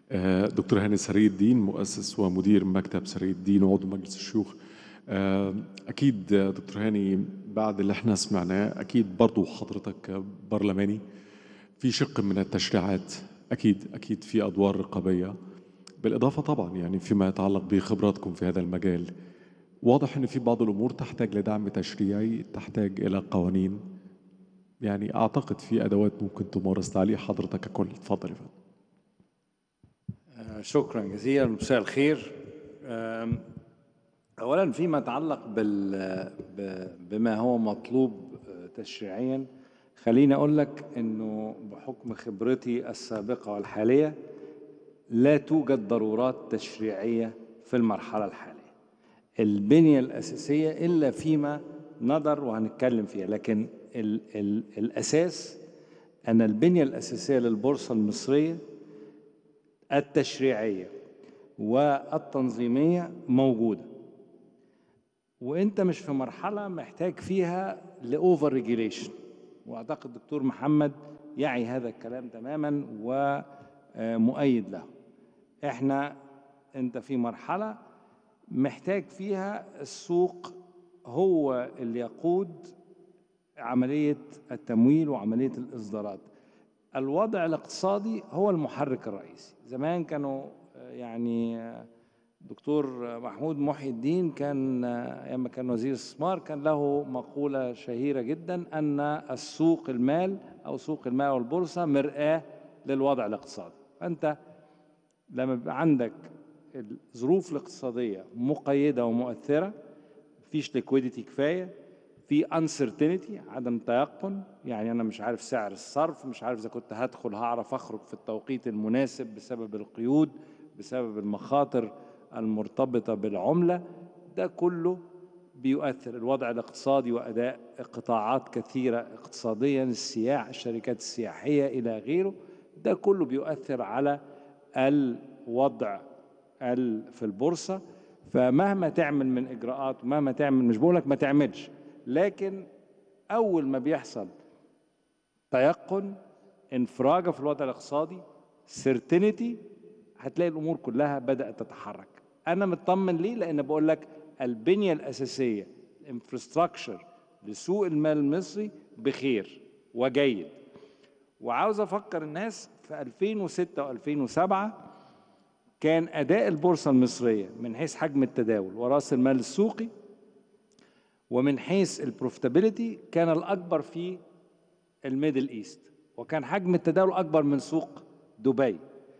آه، دكتور هاني سري الدين مؤسس ومدير مكتب سري الدين وعضو مجلس الشيوخ آه، أكيد آه، دكتور هاني بعد اللي احنا سمعناه أكيد برضو حضرتك برلماني في شق من التشريعات أكيد أكيد في أدوار رقابية بالإضافة طبعا يعني فيما يتعلق بخبراتكم في هذا المجال واضح أن في بعض الأمور تحتاج لدعم تشريعي تحتاج إلى قوانين يعني أعتقد في أدوات ممكن تمارس تعليق حضرتك ككل اتفضل يا فندم آه، شكرا جزيلا مساء الخير آم، اولا فيما يتعلق بال ب- بما هو مطلوب آه، تشريعيا خليني اقول لك انه بحكم خبرتي السابقه والحاليه لا توجد ضرورات تشريعيه في المرحله الحاليه البنيه الاساسيه الا فيما نظر وهنتكلم فيها لكن ال ال الاساس ان البنيه الاساسيه للبورصه المصريه التشريعيه والتنظيميه موجوده وانت مش في مرحله محتاج فيها لاوفر ريجيليشن واعتقد الدكتور محمد يعي هذا الكلام تماما ومؤيد له احنا انت في مرحله محتاج فيها السوق هو اللي يقود عمليه التمويل وعمليه الاصدارات الوضع الاقتصادي هو المحرك الرئيسي زمان كانوا آه، يعني آه، دكتور محمود محي الدين كان آه، ايام ما كان وزير الاستثمار كان له مقوله شهيره جدا ان السوق المال او سوق المال والبورصه مرآه للوضع الاقتصادي فانت لما بيبقى عندك الظروف الاقتصاديه مقيده ومؤثره مفيش ليكويديتي كفايه في uncertainty عدم تيقن يعني انا مش عارف سعر الصرف مش عارف اذا كنت هدخل هعرف اخرج في التوقيت المناسب بسبب القيود بسبب المخاطر المرتبطه بالعمله ده كله بيؤثر الوضع الاقتصادي واداء قطاعات كثيره اقتصاديا السياح الشركات السياحيه الى غيره ده كله بيؤثر على الوضع ال- في البورصه فمهما تعمل من اجراءات ومهما تعمل مش بقولك ما تعملش لكن اول ما بيحصل تيقن انفراجه في الوضع الاقتصادي سيرتينيتي هتلاقي الامور كلها بدات تتحرك انا مطمن ليه لان بقول لك البنيه الاساسيه الانفراستراكشر لسوق المال المصري بخير وجيد وعاوز افكر الناس في 2006 و2007 كان اداء البورصه المصريه من حيث حجم التداول وراس المال السوقي ومن حيث البروفيتابيلتي كان الاكبر في الميدل ايست وكان حجم التداول اكبر من سوق دبي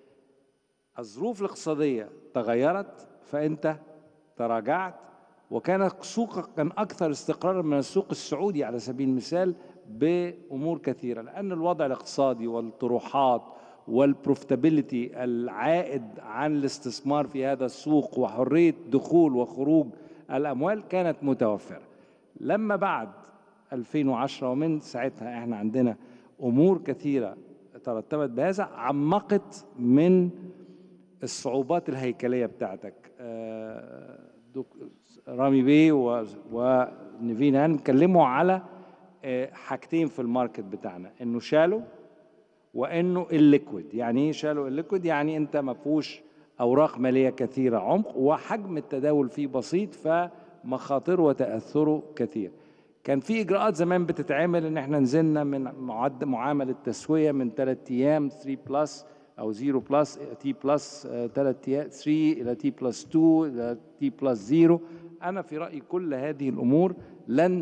الظروف الاقتصاديه تغيرت فانت تراجعت وكان سوقك كان اكثر استقرارا من السوق السعودي على سبيل المثال بامور كثيره لان الوضع الاقتصادي والطروحات والبروفيتابيلتي العائد عن الاستثمار في هذا السوق وحريه دخول وخروج الاموال كانت متوفره لما بعد 2010 ومن ساعتها احنا عندنا امور كثيره ترتبت بهذا عمقت من الصعوبات الهيكليه بتاعتك آه، دك- رامي بيه و- ونيفين هان اتكلموا على آه، حاجتين في الماركت بتاعنا انه شالوا وانه الليكويد يعني ايه شالوا الليكويد يعني انت ما فيهوش اوراق ماليه كثيره عمق وحجم التداول فيه بسيط فمخاطره وتاثره كثير كان في اجراءات زمان بتتعمل ان احنا نزلنا من معد معامله تسويه من 3 ايام 3 بلس او 0 بلس تي بلس 3 ايام 3 الى تي بلس 2 الى تي بلس 0 انا في رايي كل هذه الامور لن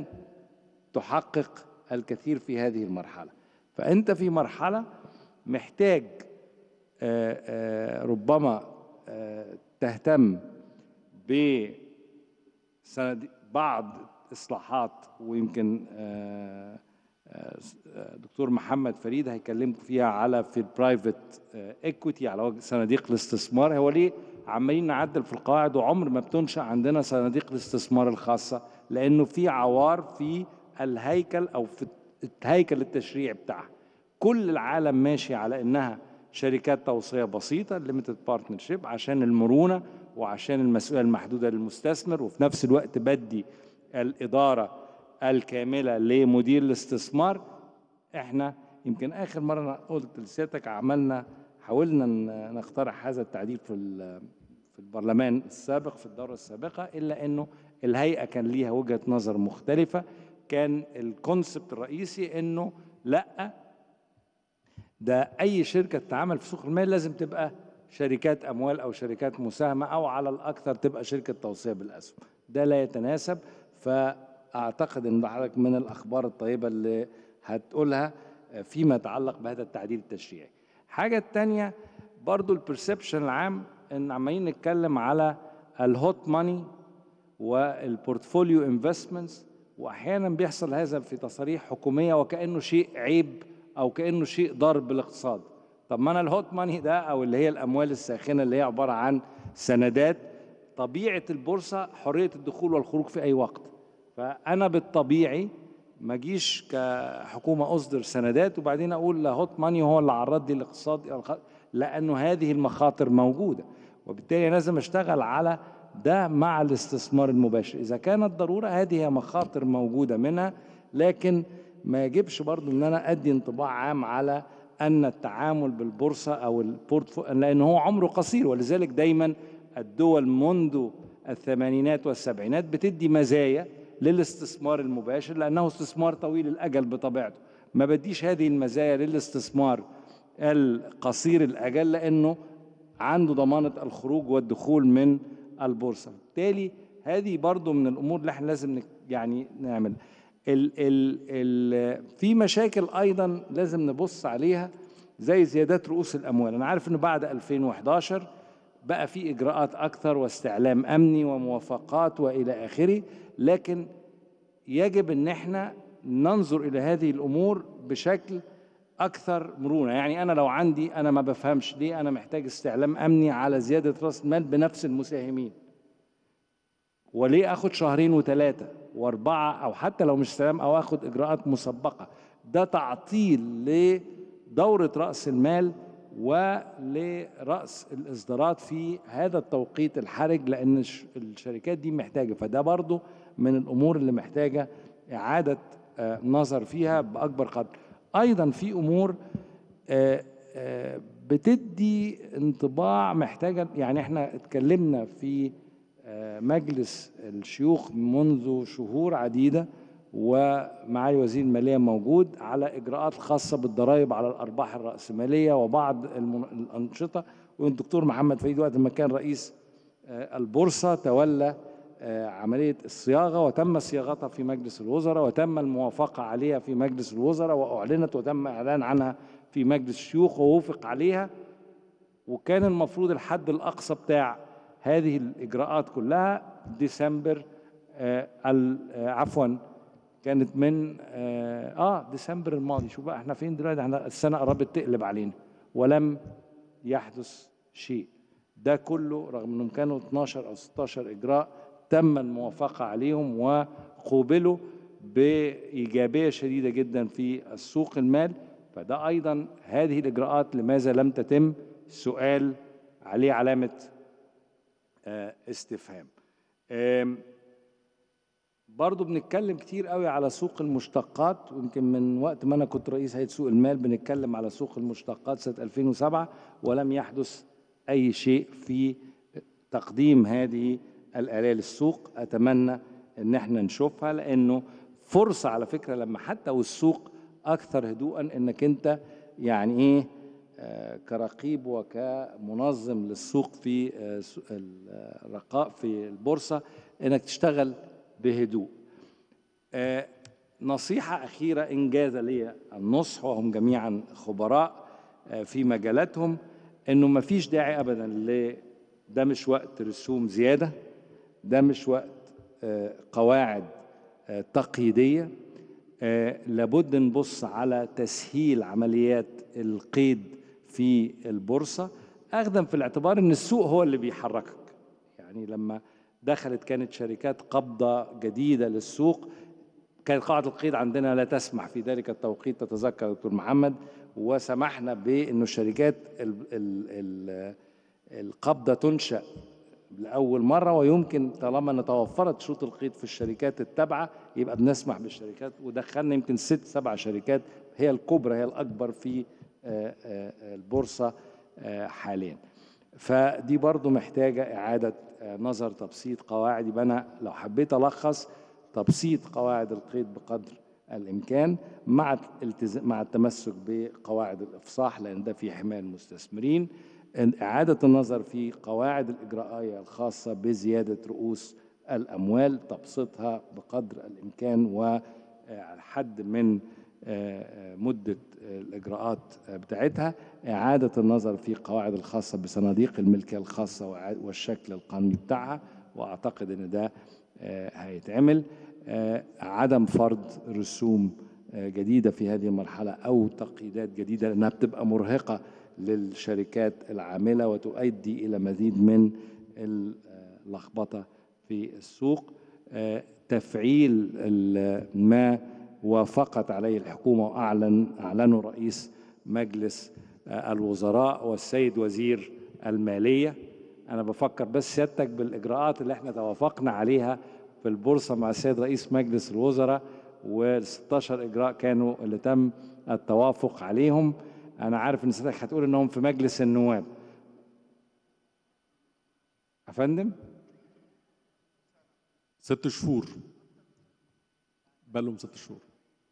تحقق الكثير في هذه المرحله فانت في مرحله محتاج آه، آه، ربما آه، تهتم بسند بعض اصلاحات ويمكن آه، آه، آه، دكتور محمد فريد هيكلمكم فيها على في البرايفت ايكويتي على وجه صناديق الاستثمار هو ليه عمالين نعدل في القواعد وعمر ما بتنشا عندنا صناديق الاستثمار الخاصه لانه في عوار في الهيكل او في الهيكل التشريعي بتاعها كل العالم ماشي على انها شركات توصيه بسيطه ليميتد بارتنرشيب عشان المرونه وعشان المسؤوليه المحدوده للمستثمر وفي نفس الوقت بدي الاداره الكامله لمدير الاستثمار احنا يمكن اخر مره انا قلت لسيادتك عملنا حاولنا ن- نقترح هذا التعديل في ال- في البرلمان السابق في الدورة السابقة إلا أنه الهيئة كان ليها وجهة نظر مختلفة كان الكونسبت الرئيسي أنه لأ ده اي شركه تتعامل في سوق المال لازم تبقى شركات اموال او شركات مساهمه او على الاكثر تبقى شركه توصيه بالاسهم ده لا يتناسب فاعتقد ان حضرتك من الاخبار الطيبه اللي هتقولها فيما يتعلق بهذا التعديل التشريعي حاجه الثانيه برضو البرسبشن العام ان عمالين نتكلم على الهوت ماني والبورتفوليو انفستمنتس واحيانا بيحصل هذا في تصاريح حكوميه وكانه شيء عيب او كانه شيء ضار بالاقتصاد طب ما انا الهوت ماني ده او اللي هي الاموال الساخنه اللي هي عباره عن سندات طبيعه البورصه حريه الدخول والخروج في اي وقت فانا بالطبيعي ما اجيش كحكومه اصدر سندات وبعدين اقول لا هوت ماني هو اللي عرض لي الاقتصاد إلى الخ- لانه هذه المخاطر موجوده وبالتالي لازم اشتغل على ده مع الاستثمار المباشر اذا كانت ضروره هذه هي مخاطر موجوده منها لكن ما يجبش برضو ان انا ادي انطباع عام على ان التعامل بالبورصه او البورتفوليو لان هو عمره قصير ولذلك دايما الدول منذ الثمانينات والسبعينات بتدي مزايا للاستثمار المباشر لانه استثمار طويل الاجل بطبيعته ما بديش هذه المزايا للاستثمار القصير الاجل لانه عنده ضمانه الخروج والدخول من البورصه بالتالي هذه برضو من الامور اللي احنا لازم نك- يعني نعمل ال ال ال في مشاكل ايضا لازم نبص عليها زي زيادات رؤوس الاموال انا عارف انه بعد 2011 بقى في اجراءات اكثر واستعلام امني وموافقات والى اخره لكن يجب ان احنا ننظر الى هذه الامور بشكل اكثر مرونه يعني انا لو عندي انا ما بفهمش ليه انا محتاج استعلام امني على زياده راس المال بنفس المساهمين وليه اخد شهرين وثلاثه واربعه او حتى لو مش سلام او اخد اجراءات مسبقه ده تعطيل لدوره راس المال ولراس الاصدارات في هذا التوقيت الحرج لان الش- الشركات دي محتاجه فده برضو من الامور اللي محتاجه اعاده آه، نظر فيها باكبر قدر ايضا في امور آه، آه، بتدي انطباع محتاجه يعني احنا اتكلمنا في آه، مجلس الشيوخ منذ شهور عديده ومعالي وزير الماليه موجود على اجراءات خاصه بالضرائب على الارباح الراسماليه وبعض المن- الانشطه والدكتور محمد فريد وقت ما كان رئيس آه، البورصه تولى آه، عمليه الصياغه وتم صياغتها في مجلس الوزراء وتم الموافقه عليها في مجلس الوزراء واعلنت وتم اعلان عنها في مجلس الشيوخ ووافق عليها وكان المفروض الحد الاقصى بتاع هذه الاجراءات كلها ديسمبر آه ال- آه، عفوا كانت من اه, آه ديسمبر الماضي شوف بقى احنا فين دلوقتي احنا السنه قربت تقلب علينا ولم يحدث شيء ده كله رغم انهم كانوا 12 او 16 اجراء تم الموافقه عليهم وقوبلوا بايجابيه شديده جدا في السوق المال فده ايضا هذه الاجراءات لماذا لم تتم سؤال عليه علامه آه، استفهام آم، برضو بنتكلم كتير قوي على سوق المشتقات ويمكن من وقت ما انا كنت رئيس هيئه سوق المال بنتكلم على سوق المشتقات سنه 2007 ولم يحدث اي شيء في تقديم هذه الآلية للسوق أتمنى إن احنا نشوفها لأنه فرصة على فكرة لما حتى والسوق أكثر هدوءا إنك أنت يعني إيه آه، كرقيب وكمنظم للسوق في آه، سو- الرقاء في البورصة إنك تشتغل بهدوء آه، نصيحة أخيرة إن جاز لي النصح وهم جميعا خبراء آه، في مجالاتهم إنه ما فيش داعي أبدا ل ده مش وقت رسوم زيادة ده مش وقت آه، قواعد آه، تقييدية آه، لابد نبص على تسهيل عمليات القيد في البورصة أخذا في الاعتبار أن السوق هو اللي بيحركك يعني لما دخلت كانت شركات قبضة جديدة للسوق كانت قاعدة القيد عندنا لا تسمح في ذلك التوقيت تتذكر دكتور محمد وسمحنا بأنه الشركات ال ال ال القبضة تنشأ لأول مرة ويمكن طالما أن توفرت شروط القيد في الشركات التابعة يبقى بنسمح بالشركات ودخلنا يمكن ست سبع شركات هي الكبرى هي الأكبر في آه، آه، البورصة آه، حاليا فدي برضو محتاجة إعادة آه، نظر تبسيط قواعد يبقى أنا لو حبيت ألخص تبسيط قواعد القيد بقدر الإمكان مع التز... مع التمسك بقواعد الإفصاح لأن ده في حماية المستثمرين إن- إعادة النظر في قواعد الإجرائية الخاصة بزيادة رؤوس الأموال تبسيطها بقدر الإمكان وحد من آه، آه، مدة آه، الإجراءات آه، بتاعتها إعادة النظر في قواعد الخاصة بصناديق الملكية الخاصة وإعادة- والشكل القانوني بتاعها وأعتقد إن ده آه، هيتعمل آه، عدم فرض رسوم آه، جديدة في هذه المرحلة أو تقييدات جديدة لأنها بتبقى مرهقة للشركات العاملة وتؤدي إلى مزيد من اللخبطة في السوق آه، تفعيل ال- ما وافقت عليه الحكومة وأعلن أعلنه رئيس مجلس آه، الوزراء والسيد وزير المالية أنا بفكر بس سيادتك بالإجراءات اللي احنا توافقنا عليها في البورصة مع السيد رئيس مجلس الوزراء وال 16 إجراء كانوا اللي تم التوافق عليهم أنا عارف إن سيادتك هتقول إنهم في مجلس النواب يا فندم ست شهور بقالهم ست شهور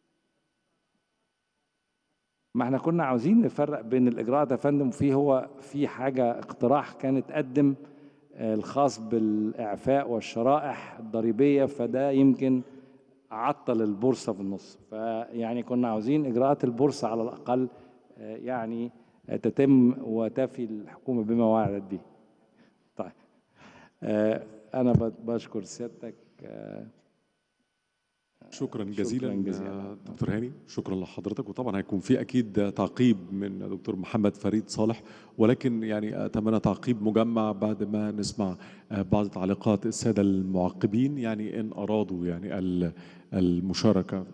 ما احنا كنا عاوزين نفرق بين الاجراءات يا فندم في هو في حاجه اقتراح كان اتقدم آه، الخاص بالاعفاء والشرائح الضريبيه فده يمكن عطل البورصه في النص فيعني كنا عاوزين اجراءات البورصه على الاقل آه، يعني آه، تتم وتفي الحكومه بما وعدت به. طيب آه، انا ب- بشكر سيادتك آه، شكرا جزيلا, شكراً جزيلاً. آه، دكتور هاني شكرا لحضرتك وطبعا هيكون في اكيد تعقيب من دكتور محمد فريد صالح ولكن يعني اتمنى تعقيب مجمع بعد ما نسمع آه، بعض تعليقات الساده المعقبين يعني ان ارادوا يعني ال- المشاركه